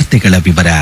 ವಾರ್ತೆಗಳ ವಿವರ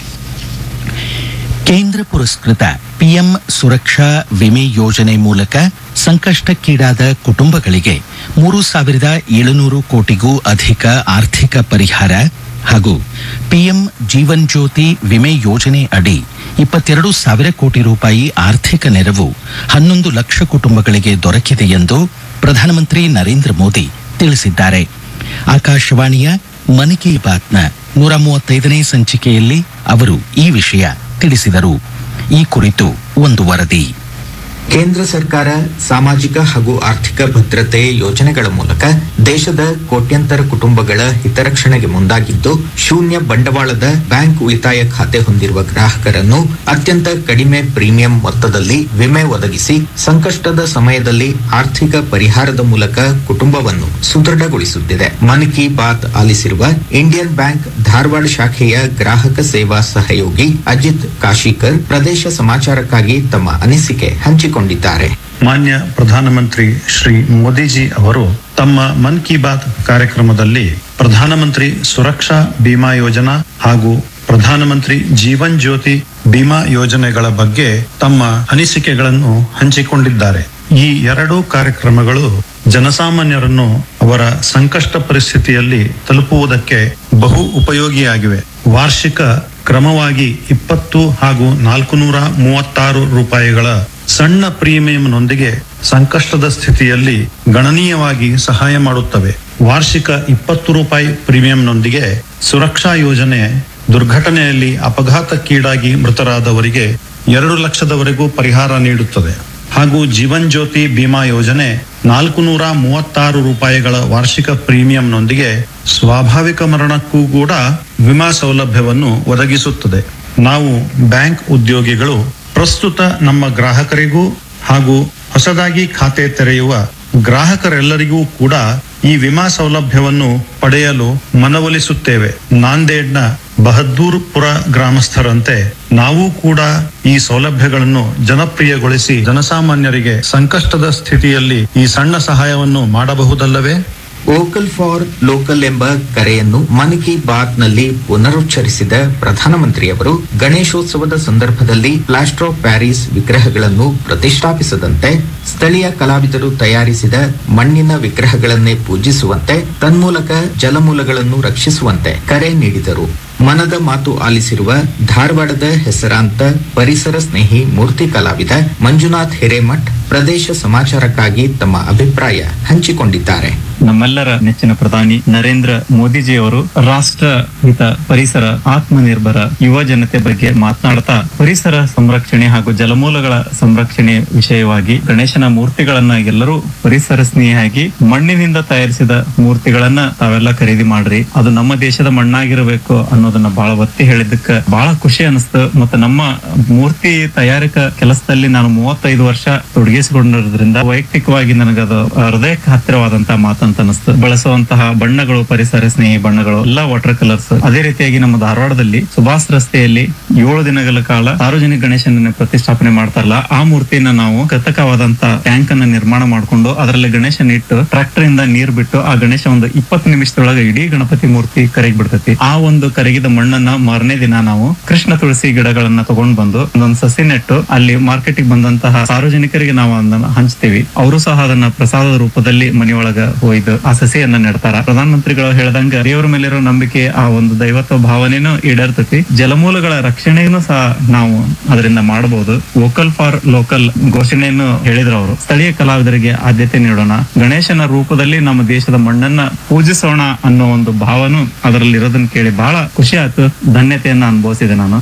ಕೇಂದ್ರ ಪುರಸ್ಕೃತ ಪಿಎಂ ಸುರಕ್ಷಾ ವಿಮೆ ಯೋಜನೆ ಮೂಲಕ ಸಂಕಷ್ಟಕ್ಕೀಡಾದ ಕುಟುಂಬಗಳಿಗೆ ಮೂರು ಸಾವಿರದ ಏಳುನೂರು ಕೋಟಿಗೂ ಅಧಿಕ ಆರ್ಥಿಕ ಪರಿಹಾರ ಹಾಗೂ ಪಿಎಂ ಜೀವನ್ ಜ್ಯೋತಿ ವಿಮೆ ಯೋಜನೆ ಅಡಿ ಇಪ್ಪತ್ತೆರಡು ಸಾವಿರ ಕೋಟಿ ರೂಪಾಯಿ ಆರ್ಥಿಕ ನೆರವು ಹನ್ನೊಂದು ಲಕ್ಷ ಕುಟುಂಬಗಳಿಗೆ ದೊರಕಿದೆ ಎಂದು ಪ್ರಧಾನಮಂತ್ರಿ ನರೇಂದ್ರ ಮೋದಿ ತಿಳಿಸಿದ್ದಾರೆ ಆಕಾಶವಾಣಿಯ ಮನ್ ಕಿ ಬಾತ್ನ ನೂರ ಮೂವತ್ತೈದನೇ ಸಂಚಿಕೆಯಲ್ಲಿ ಅವರು ಈ ವಿಷಯ ತಿಳಿಸಿದರು ಈ ಕುರಿತು ಒಂದು ವರದಿ ಕೇಂದ್ರ ಸರ್ಕಾರ ಸಾಮಾಜಿಕ ಹಾಗೂ ಆರ್ಥಿಕ ಭದ್ರತೆ ಯೋಜನೆಗಳ ಮೂಲಕ ದೇಶದ ಕೋಟ್ಯಂತರ ಕುಟುಂಬಗಳ ಹಿತರಕ್ಷಣೆಗೆ ಮುಂದಾಗಿದ್ದು ಶೂನ್ಯ ಬಂಡವಾಳದ ಬ್ಯಾಂಕ್ ಉಳಿತಾಯ ಖಾತೆ ಹೊಂದಿರುವ ಗ್ರಾಹಕರನ್ನು ಅತ್ಯಂತ ಕಡಿಮೆ ಪ್ರೀಮಿಯಂ ಮೊತ್ತದಲ್ಲಿ ವಿಮೆ ಒದಗಿಸಿ ಸಂಕಷ್ಟದ ಸಮಯದಲ್ಲಿ ಆರ್ಥಿಕ ಪರಿಹಾರದ ಮೂಲಕ ಕುಟುಂಬವನ್ನು ಸುದೃಢಗೊಳಿಸುತ್ತಿದೆ ಮನ್ ಕಿ ಬಾತ್ ಆಲಿಸಿರುವ ಇಂಡಿಯನ್ ಬ್ಯಾಂಕ್ ಧಾರವಾಡ ಶಾಖೆಯ ಗ್ರಾಹಕ ಸೇವಾ ಸಹಯೋಗಿ ಅಜಿತ್ ಕಾಶಿಕರ್ ಪ್ರದೇಶ ಸಮಾಚಾರಕ್ಕಾಗಿ ತಮ್ಮ ಅನಿಸಿಕೆ ಹಂಚಿಕೊಂಡಿದ್ದಾರೆ ಮಾನ್ಯ ಪ್ರಧಾನಮಂತ್ರಿ ಶ್ರೀ ಮೋದಿಜಿ ಅವರು ತಮ್ಮ ಮನ್ ಕಿ ಬಾತ್ ಕಾರ್ಯಕ್ರಮದಲ್ಲಿ ಪ್ರಧಾನಮಂತ್ರಿ ಸುರಕ್ಷಾ ಬಿಮಾ ಯೋಜನಾ ಹಾಗೂ ಪ್ರಧಾನಮಂತ್ರಿ ಜೀವನ್ ಜ್ಯೋತಿ ಬಿಮಾ ಯೋಜನೆಗಳ ಬಗ್ಗೆ ತಮ್ಮ ಅನಿಸಿಕೆಗಳನ್ನು ಹಂಚಿಕೊಂಡಿದ್ದಾರೆ ಈ ಎರಡೂ ಕಾರ್ಯಕ್ರಮಗಳು ಜನಸಾಮಾನ್ಯರನ್ನು ಅವರ ಸಂಕಷ್ಟ ಪರಿಸ್ಥಿತಿಯಲ್ಲಿ ತಲುಪುವುದಕ್ಕೆ ಬಹು ಉಪಯೋಗಿಯಾಗಿವೆ ವಾರ್ಷಿಕ ಕ್ರಮವಾಗಿ ಇಪ್ಪತ್ತು ಹಾಗೂ ನಾಲ್ಕು ನೂರ ಮೂವತ್ತಾರು ರೂಪಾಯಿಗಳ ಸಣ್ಣ ಪ್ರೀಮಿಯಂನೊಂದಿಗೆ ಸಂಕಷ್ಟದ ಸ್ಥಿತಿಯಲ್ಲಿ ಗಣನೀಯವಾಗಿ ಸಹಾಯ ಮಾಡುತ್ತವೆ ವಾರ್ಷಿಕ ಇಪ್ಪತ್ತು ರೂಪಾಯಿ ಪ್ರೀಮಿಯಂನೊಂದಿಗೆ ಸುರಕ್ಷಾ ಯೋಜನೆ ದುರ್ಘಟನೆಯಲ್ಲಿ ಅಪಘಾತಕ್ಕೀಡಾಗಿ ಮೃತರಾದವರಿಗೆ ಎರಡು ಲಕ್ಷದವರೆಗೂ ಪರಿಹಾರ ನೀಡುತ್ತದೆ ಹಾಗೂ ಜೀವನ್ ಜ್ಯೋತಿ ಬಿಮಾ ಯೋಜನೆ ನಾಲ್ಕು ನೂರ ಮೂವತ್ತಾರು ರೂಪಾಯಿಗಳ ವಾರ್ಷಿಕ ಪ್ರೀಮಿಯಂನೊಂದಿಗೆ ಸ್ವಾಭಾವಿಕ ಮರಣಕ್ಕೂ ಕೂಡ ವಿಮಾ ಸೌಲಭ್ಯವನ್ನು ಒದಗಿಸುತ್ತದೆ ನಾವು ಬ್ಯಾಂಕ್ ಉದ್ಯೋಗಿಗಳು ಪ್ರಸ್ತುತ ನಮ್ಮ ಗ್ರಾಹಕರಿಗೂ ಹಾಗೂ ಹೊಸದಾಗಿ ಖಾತೆ ತೆರೆಯುವ ಗ್ರಾಹಕರೆಲ್ಲರಿಗೂ ಕೂಡ ಈ ವಿಮಾ ಸೌಲಭ್ಯವನ್ನು ಪಡೆಯಲು ಮನವೊಲಿಸುತ್ತೇವೆ ನಾಂದೇಡ್ನ ಬಹದ್ದೂರ್ಪುರ ಗ್ರಾಮಸ್ಥರಂತೆ ನಾವು ಕೂಡ ಈ ಸೌಲಭ್ಯಗಳನ್ನು ಜನಪ್ರಿಯಗೊಳಿಸಿ ಜನಸಾಮಾನ್ಯರಿಗೆ ಸಂಕಷ್ಟದ ಸ್ಥಿತಿಯಲ್ಲಿ ಈ ಸಣ್ಣ ಸಹಾಯವನ್ನು ಮಾಡಬಹುದಲ್ಲವೇ ವೋಕಲ್ ಫಾರ್ ಲೋಕಲ್ ಎಂಬ ಕರೆಯನ್ನು ಮನ್ ಕಿ ಬಾತ್ ನಲ್ಲಿ ಪುನರುಚ್ಚರಿಸಿದ ಪ್ರಧಾನಮಂತ್ರಿಯವರು ಗಣೇಶೋತ್ಸವದ ಸಂದರ್ಭದಲ್ಲಿ ಪ್ಲಾಸ್ಟರ್ ಆಫ್ ಪ್ಯಾರಿಸ್ ವಿಗ್ರಹಗಳನ್ನು ಪ್ರತಿಷ್ಠಾಪಿಸದಂತೆ ಸ್ಥಳೀಯ ಕಲಾವಿದರು ತಯಾರಿಸಿದ ಮಣ್ಣಿನ ವಿಗ್ರಹಗಳನ್ನೇ ಪೂಜಿಸುವಂತೆ ತನ್ಮೂಲಕ ಜಲಮೂಲಗಳನ್ನು ರಕ್ಷಿಸುವಂತೆ ಕರೆ ನೀಡಿದರು ಮನದ ಮಾತು ಆಲಿಸಿರುವ ಧಾರವಾಡದ ಹೆಸರಾಂತ ಪರಿಸರ ಸ್ನೇಹಿ ಮೂರ್ತಿ ಕಲಾವಿದ ಮಂಜುನಾಥ್ ಹಿರೇಮಠ್ ಪ್ರದೇಶ ಸಮಾಚಾರಕ್ಕಾಗಿ ತಮ್ಮ ಅಭಿಪ್ರಾಯ ಹಂಚಿಕೊಂಡಿದ್ದಾರೆ ನಮ್ಮೆಲ್ಲರ ನೆಚ್ಚಿನ ಪ್ರಧಾನಿ ನರೇಂದ್ರ ಮೋದಿಜಿಯವರು ರಾಷ್ಟ್ರ ಹಿತ ಪರಿಸರ ಆತ್ಮನಿರ್ಭರ ಯುವ ಜನತೆ ಬಗ್ಗೆ ಮಾತನಾಡ್ತಾ ಪರಿಸರ ಸಂರಕ್ಷಣೆ ಹಾಗೂ ಜಲಮೂಲಗಳ ಸಂರಕ್ಷಣೆ ವಿಷಯವಾಗಿ ಗಣೇಶನ ಮೂರ್ತಿಗಳನ್ನ ಎಲ್ಲರೂ ಪರಿಸರ ಸ್ನೇಹಿಯಾಗಿ ಮಣ್ಣಿನಿಂದ ತಯಾರಿಸಿದ ಮೂರ್ತಿಗಳನ್ನ ತಾವೆಲ್ಲ ಖರೀದಿ ಮಾಡ್ರಿ ಅದು ನಮ್ಮ ದೇಶದ ಮಣ್ಣಾಗಿರಬೇಕು ಅನ್ನೋದನ್ನ ಬಹಳ ಒತ್ತಿ ಹೇಳಿದ್ದಕ್ಕ ಬಹಳ ಖುಷಿ ಅನಿಸ್ತು ಮತ್ತೆ ನಮ್ಮ ಮೂರ್ತಿ ತಯಾರಿಕ ಕೆಲಸದಲ್ಲಿ ನಾನು ಮೂವತ್ತೈದು ವರ್ಷ ತೊಡಗಿಸಿಕೊಂಡಿರೋದ್ರಿಂದ ವೈಯಕ್ತಿಕವಾಗಿ ನನಗದು ಹೃದಯಕ್ಕೆ ಹತ್ತಿರವಾದಂತಹ ಮಾತಂತ ಅನಿಸ್ತು ಬಳಸುವಂತಹ ಬಣ್ಣಗಳು ಪರಿಸರ ಸ್ನೇಹಿ ಬಣ್ಣಗಳು ಎಲ್ಲಾ ವಾಟರ್ ಕಲರ್ಸ್ ಅದೇ ರೀತಿಯಾಗಿ ನಮ್ಮ ಧಾರವಾಡದಲ್ಲಿ ಸುಭಾಷ್ ರಸ್ತೆಯಲ್ಲಿ ಏಳು ದಿನಗಳ ಕಾಲ ಸಾರ್ವಜನಿಕ ಗಣೇಶನ ಪ್ರತಿಷ್ಠಾಪನೆ ಮಾಡ್ತಾರಲ್ಲ ಆ ಮೂರ್ತಿನ ನಾವು ಕೃತಕವಾದಂತ ಟ್ಯಾಂಕ್ ಅನ್ನ ನಿರ್ಮಾಣ ಮಾಡಿಕೊಂಡು ಅದರಲ್ಲಿ ಗಣೇಶನ ಇಟ್ಟು ಟ್ರಾಕ್ಟರ್ ಇಂದ ನೀರ್ ಬಿಟ್ಟು ಆ ಗಣೇಶ ಒಂದು ಇಪ್ಪತ್ತು ನಿಮಿಷದೊಳಗೆ ಇಡೀ ಗಣಪತಿ ಮೂರ್ತಿ ಕರಗಿ ಬಿಡ್ತೈತಿ ಆ ಒಂದು ಕರಗಿದ ಮಣ್ಣನ್ನ ಮಾರನೇ ದಿನ ನಾವು ಕೃಷ್ಣ ತುಳಸಿ ಗಿಡಗಳನ್ನ ತಗೊಂಡ್ ಬಂದು ಒಂದೊಂದು ಸಸಿ ನೆಟ್ಟು ಅಲ್ಲಿ ಮಾರ್ಕೆಟಿಗೆ ಬಂದಂತಹ ಸಾರ್ವಜನಿಕರಿಗೆ ನಾವು ಅದನ್ನ ಹಂಚ್ತೀವಿ ಅವರು ಸಹ ಅದನ್ನ ಪ್ರಸಾದದ ರೂಪದಲ್ಲಿ ಮನೆಯೊಳಗ ಒಯ್ದು ಆ ಸಸಿಯನ್ನ ನೆಡ್ತಾರ ಪ್ರಧಾನಮಂತ್ರಿಗಳು ಹೇಳ್ದಂಗ ದೇವರ ಮೇಲಿರೋ ನಂಬಿಕೆ ಆ ಒಂದು ದೈವತ್ವ ಭಾವನೆನೂ ಈಡೇರ್ತೈತಿ ಜಲಮೂಲಗಳ ರಕ್ಷಣೆಯನ್ನು ಸಹ ನಾವು ಅದರಿಂದ ಮಾಡಬಹುದು ವೋಕಲ್ ಫಾರ್ ಲೋಕಲ್ ಘೋಷಣೆಯನ್ನು ಹೇಳಿದ್ರು ಅವರು ಸ್ಥಳೀಯ ಕಲಾವಿದರಿಗೆ ಆದ್ಯತೆ ನೀಡೋಣ ಗಣೇಶನ ರೂಪದಲ್ಲಿ ನಮ್ಮ ದೇಶದ ಮಣ್ಣನ್ನ ಪೂಜಿಸೋಣ ಅನ್ನೋ ಒಂದು ಭಾವನು ಅದರಲ್ಲಿ ಇರೋದನ್ನ ಕೇಳಿ ಬಹಳ ಖುಷಿ ಆಯ್ತು ಧನ್ಯತೆಯನ್ನ ಅನುಭವಿಸಿದೆ ನಾನು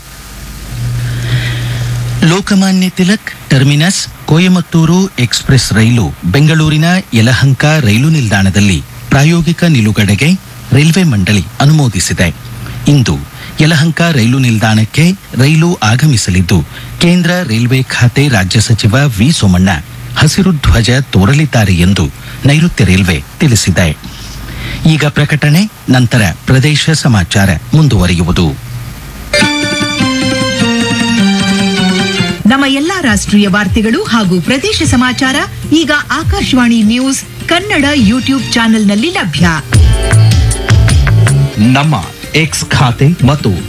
Lokmanya Tilak terminus Coimbatore express rail ಬೆಂಗಳೂರಿನ ಯಲಹಂಕ ರೈಲು ನಿಲ್ದಾಣದಲ್ಲಿ ಪ್ರಾಯೋಗಿಕ ನಿಲುಗಡೆಗೆ ರೈಲ್ವೆ ಮಂಡಳಿ ಅನುಮೋದಿಸಿದೆ ಇಂದು ಯಲಹಂಕ ರೈಲು ನಿಲ್ದಾಣಕ್ಕೆ ರೈಲು ಆಗಮಿಸಲಿದ್ದು ಕೇಂದ್ರ ರೈಲ್ವೆ ಖಾತೆ ರಾಜ್ಯ ಸಚಿವ ವಿ ಸೋಮಣ್ಣ ಹಸಿರು ಧ್ವಜ ತೋರಲಿದ್ದಾರೆ ಎಂದು ನೈಋತ್ಯ ರೈಲ್ವೆ ತಿಳಿಸಿದೆ ಈಗ ಪ್ರಕಟಣೆ ನಂತರ ಪ್ರದೇಶ ಸಮಾಚಾರ ಮುಂದುವರಿಯುವುದು ನಮ್ಮ ಎಲ್ಲಾ ರಾಷ್ಟ್ರೀಯ ವಾರ್ತೆಗಳು ಹಾಗೂ ಪ್ರದೇಶ ಸಮಾಚಾರ ಈಗ ಆಕಾಶವಾಣಿ ನ್ಯೂಸ್ ಕನ್ನಡ ಯೂಟ್ಯೂಬ್ ಚಾನೆಲ್ನಲ್ಲಿ ಲಭ್ಯ ನಮ್ಮ ಎಕ್ಸ್ ಖಾತೆ ಮತ್ತು